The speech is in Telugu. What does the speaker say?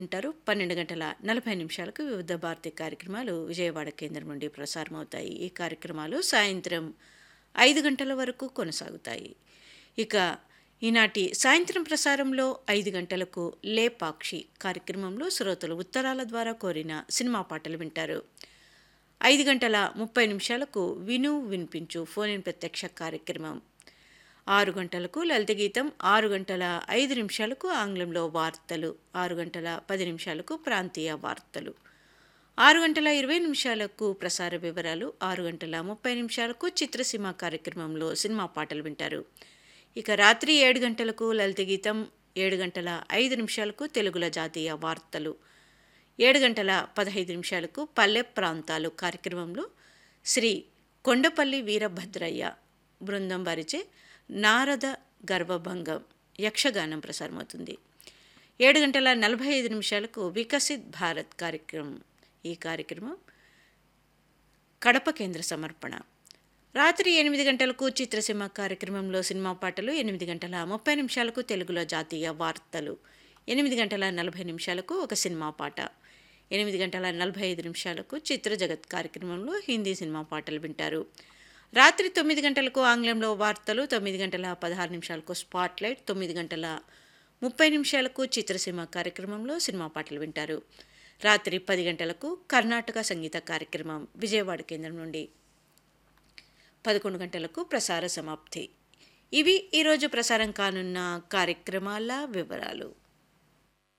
ఉంటారు పన్నెండు గంటల నలభై నిమిషాలకు వివిధ భారతి కార్యక్రమాలు విజయవాడ కేంద్రం నుండి ప్రసారమవుతాయి ఈ కార్యక్రమాలు సాయంత్రం ఐదు గంటల వరకు కొనసాగుతాయి ఇక ఈనాటి సాయంత్రం ప్రసారంలో ఐదు గంటలకు లేపాక్షి కార్యక్రమంలో శ్రోతలు ఉత్తరాల ద్వారా కోరిన సినిమా పాటలు వింటారు ఐదు గంటల ముప్పై నిమిషాలకు విను వినిపించు ఫోన్ ఇన్ ప్రత్యక్ష కార్యక్రమం ఆరు గంటలకు లలిత గీతం ఆరు గంటల ఐదు నిమిషాలకు ఆంగ్లంలో వార్తలు ఆరు గంటల పది నిమిషాలకు ప్రాంతీయ వార్తలు ఆరు గంటల ఇరవై నిమిషాలకు ప్రసార వివరాలు ఆరు గంటల ముప్పై నిమిషాలకు చిత్రసీమ కార్యక్రమంలో సినిమా పాటలు వింటారు ఇక రాత్రి ఏడు గంటలకు లలిత గీతం ఏడు గంటల ఐదు నిమిషాలకు తెలుగుల జాతీయ వార్తలు ఏడు గంటల పదహైదు నిమిషాలకు పల్లె ప్రాంతాలు కార్యక్రమంలో శ్రీ కొండపల్లి వీరభద్రయ్య బృందం వారిచే నారద గర్వభంగం యక్షగానం ప్రసారమవుతుంది ఏడు గంటల నలభై ఐదు నిమిషాలకు వికసిత్ భారత్ కార్యక్రమం ఈ కార్యక్రమం కడప కేంద్ర సమర్పణ రాత్రి ఎనిమిది గంటలకు చిత్రసీమ కార్యక్రమంలో సినిమా పాటలు ఎనిమిది గంటల ముప్పై నిమిషాలకు తెలుగులో జాతీయ వార్తలు ఎనిమిది గంటల నలభై నిమిషాలకు ఒక సినిమా పాట ఎనిమిది గంటల నలభై ఐదు నిమిషాలకు చిత్ర జగత్ కార్యక్రమంలో హిందీ సినిమా పాటలు వింటారు రాత్రి తొమ్మిది గంటలకు ఆంగ్లంలో వార్తలు తొమ్మిది గంటల పదహారు నిమిషాలకు స్పాట్లైట్ తొమ్మిది గంటల ముప్పై నిమిషాలకు చిత్రసీమ కార్యక్రమంలో సినిమా పాటలు వింటారు రాత్రి పది గంటలకు కర్ణాటక సంగీత కార్యక్రమం విజయవాడ కేంద్రం నుండి పదకొండు గంటలకు ప్రసార సమాప్తి ఇవి ఈరోజు ప్రసారం కానున్న కార్యక్రమాల వివరాలు